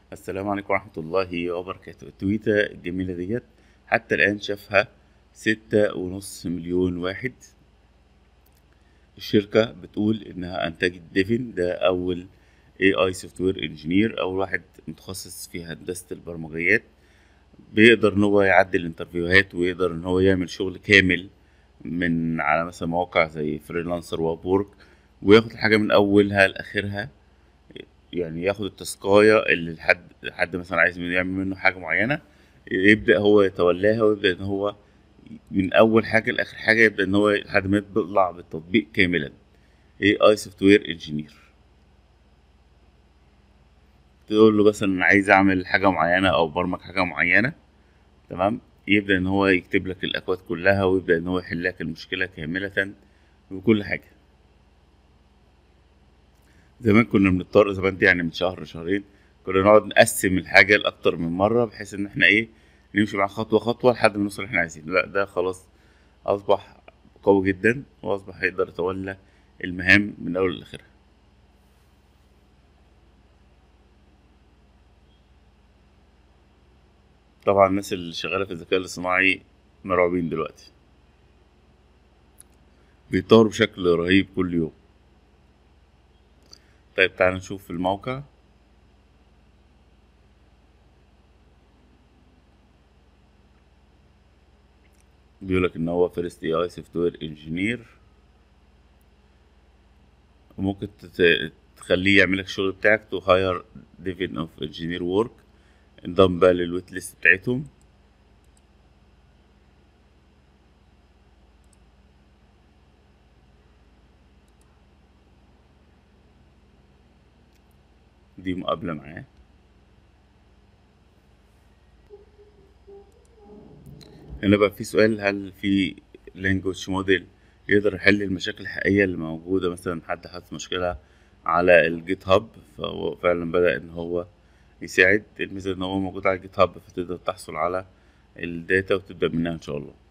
السلام عليكم ورحمة الله وبركاته التويتة الجميلة ديت حتى الآن شافها ستة ونص مليون واحد الشركة بتقول إنها أنتجت ديفن ده أول AI سوفتوير انجينير أول واحد متخصص في هندسة البرمجيات بيقدر إن هو يعدل الانترفيوهات ويقدر إن هو يعمل شغل كامل من على مثلا مواقع زي فريلانسر وابورك وياخد الحاجة من أولها لآخرها يعني ياخد التاسكاية اللي حد حد مثلا عايز يعمل منه حاجة معينة يبدأ هو يتولاها ويبدأ إن هو من أول حاجة لآخر حاجة يبدأ إن هو لحد ما يطلع بالتطبيق كاملا AI سوفتوير انجينير تقول له مثلا أنا عايز أعمل حاجة معينة أو برمج حاجة معينة تمام يبدأ إن هو يكتب لك الأكواد كلها ويبدأ إن هو يحل لك المشكلة كاملة وكل حاجة زمان كنا بنضطر زمان دي يعني من شهر شهرين كنا نقعد نقسم الحاجة لأكتر من مرة بحيث إن إحنا إيه نمشي مع خطوة خطوة لحد ما نوصل اللي إحنا عايزينه لا ده خلاص أصبح قوي جدا وأصبح يقدر يتولى المهام من أول لآخرها طبعا الناس اللي شغالة في الذكاء الاصطناعي مرعوبين دلوقتي بيتطور بشكل رهيب كل يوم طيب تعال نشوف الموقع بيقولك ان هو فيرست اي اي سوفت وير انجينير وممكن تت- تخليه يعمل لك الشغل بتاعك تو هاير ديفين اوف انجينير وورك انضم بقى للويت ليست بتاعتهم دي مقابلة معاه هنا بقى في سؤال هل في language موديل يقدر يحل المشاكل الحقيقية اللي موجودة مثلا حد حط مشكلة على الجيت هاب فهو فعلا بدأ ان هو يساعد الميزة ان هو موجود على الجيت هاب فتقدر تحصل على الداتا وتبدأ منها ان شاء الله